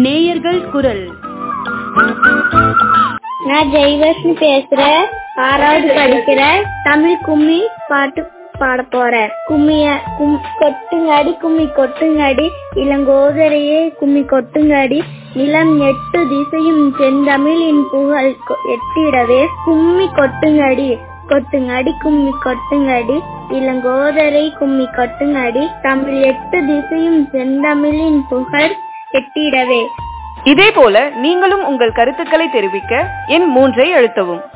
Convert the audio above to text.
நேயர்கள் குரல் நான் ஜெய்வர்ஷினி பேசுறேன் ஆறாவது படிக்கிறேன் தமிழ் கும்மி பாட்டு பாட போறேன் கும்மிய கும் கொட்டுங்கடி கும்மி கொட்டுங்கடி இளங்கோதரையே கும்மி கொட்டுங்கடி நிலம் எட்டு திசையும் செந்தமிழின் புகழ் கொ- எட்டிடவே கும்மி கொட்டுங்கடி கொட்டுங்கடி கும்மி கொட்டுங்கடி இளங்கோதரை கும்மி கொட்டுங்கடி தமிழ் எட்டு திசையும் செந்தமிழின் புகழ் எட்டிடவே இதேபோல நீங்களும் உங்கள் கருத்துக்களை தெரிவிக்க எண் மூன்றை அழுத்தவும்